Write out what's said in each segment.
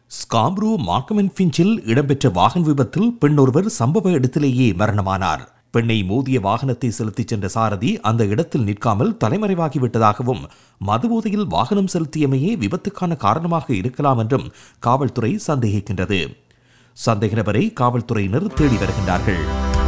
Scarborough மார்க்கமன் ஃபிஞ்சில் இடம்பெற்ற வாகன விபத்தில் பெண்ணொருவர் சம்பவ இடத்திலேயே மரணமானார் பெண்ணை மோதிய வாகனத்தை செலுத்திச் சென்ற சாரதி அந்த இடத்தில் நிற்காமல் தலைமறைவாகிவிட்டதாகவும் மதுபோதையில் வாகனம் செலுத்தியமையே விபத்துக்கான காரணமாக இருக்கலாம் என்றும் காவல்துறை சந்தேகிக்கின்றது சந்தேக நபரை காவல்துறையினர் தேடி வருகின்றார்கள்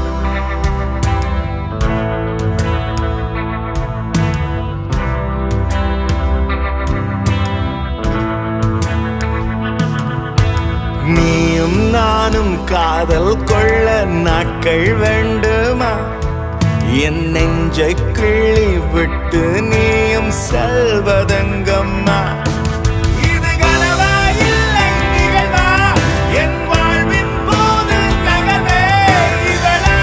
நீயும் நானும் காதல் கொள்ள நாட்கள் வேண்டுமா என் நெஞ்சை கிள்ளி விட்டு நீயும் செல்வதங்கம்மா இது கனவா இல்லை நிகழ்வா என் வாழ்வின் போது நகர்வே இவளா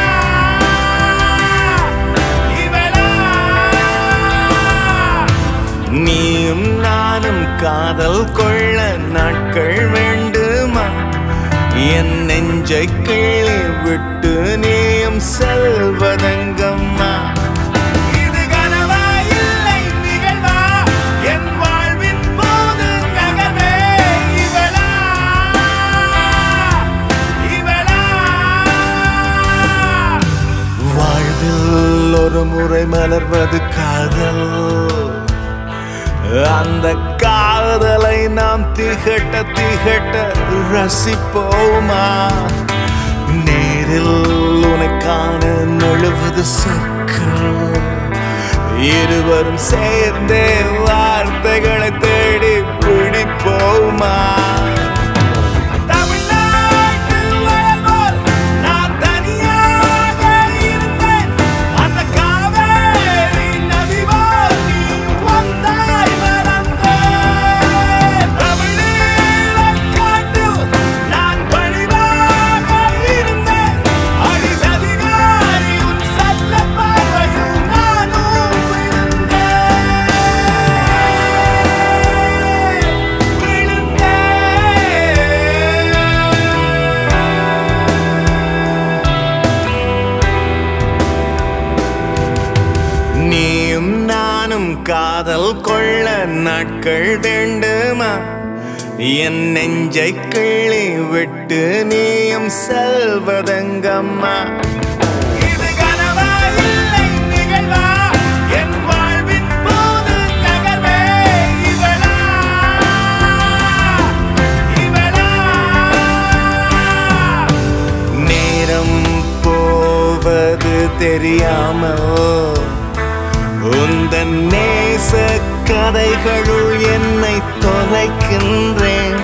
இவளா நீயும் நானும் காதல் கொள்ள நாட்கள் வேண்டுமா என் நெஞ்சை கிள்ளி விட்டு நீயும் செல்வதங்கம்மா இது கனவா இல்லை நிகழ்வா என் வாழ்வின் போது நகர்வே இவளா இவளா வாழ்வில் ஒரு முறை மலர்வது காதல் அந்த காதலை நாம் திகட்ட திகட்ட ரசிப்போமா நேரில் உனக்கான நழுவது சொற்கள் இருவரும் சேர்ந்தே வார்த்தைகளை தேடி பிடிப்போமா தமிழ்நாட்டு வயல் போல் நான் தனியாக இருந்தேன். அந்த காவேரி நதி போல் நீ வந்தாய் மறந்தேன். தமிழீழக் காட்டில் நான் பணிவாக இருந்தேன். அடிதடிகாரி உன் சட்டப் பார்வையில் நானும் விழுந்தேன். நீயும் நானும் காதல் கொள்ள நாட்கள் வேண்டுமா என் நெஞ்சை கிள்ளி விட்டு நீயும் செல்வதங்கம்மா இது கனவா இல்லை நிகழ்வா என் வாழ்வின் போது நகர்வே இவளா இவளா நேரம் போவது தெரியாமல் உந்தன் நேச கதைகளுள் என்னை தொலைக்கின்றேன்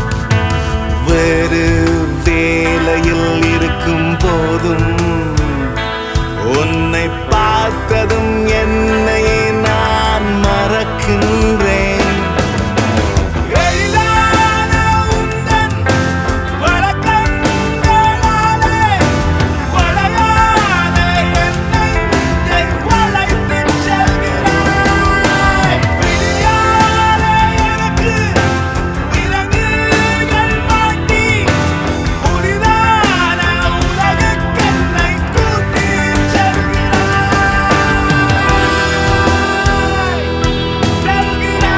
வேறு வேலையில் இருக்கும் போதும் உன்னை பார்த்ததும் என்னையே நான் மறக்கின்றேன் எழிலான உந்தன் வழக்கங்களாலே வளையாத என்னை நெஞ்சை வளைத்துச் செல்கிறாய். விடியாத எனக்கு விலங்குகள் மாட்டி, புதிதான உலகுக்கென்னை கூட்டிச் செல்கிறாய்.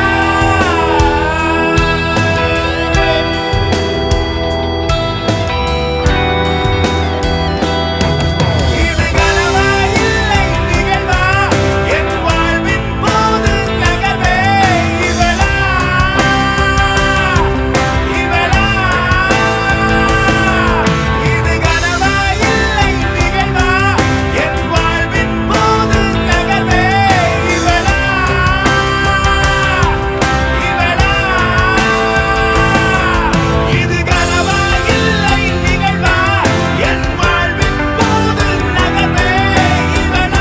செல்கிறாய். இது கனவா இல்லை நிகழ்வா என் வாழ்வின் போது நகர்வே இவளா இவளா இது கனவா இல்லை நிகழ்வா என் வாழ்வின் போது நகர்வே இவளா இவளா இது கனவா இல்லை நிகழ்வா என் வாழ்வின் போது நகர்வே இவளா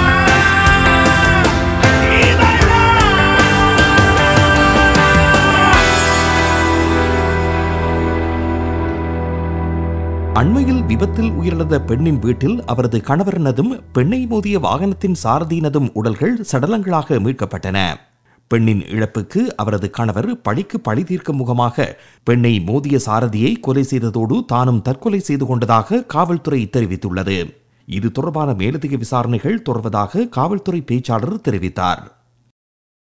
அண்மையில் விபத்தில் உயிரிழந்த பெண்ணின் வீட்டில் அவரது கணவரினதும் பெண்ணை மோதிய வாகனத்தின் சாரதியினதும் உடல்கள் சடலங்களாக மீட்கப்பட்டன பெண்ணின் இழப்புக்கு அவரது கணவர் பழிக்கு பழி தீர்க்கும் முகமாக பெண்ணை மோதிய சாரதியை கொலை செய்ததோடு தானும் தற்கொலை செய்து கொண்டதாக காவல்துறை தெரிவித்துள்ளது இது தொடர்பான மேலதிக விசாரணைகள் தொடர்வதாக காவல்துறை பேச்சாளர் தெரிவித்தார்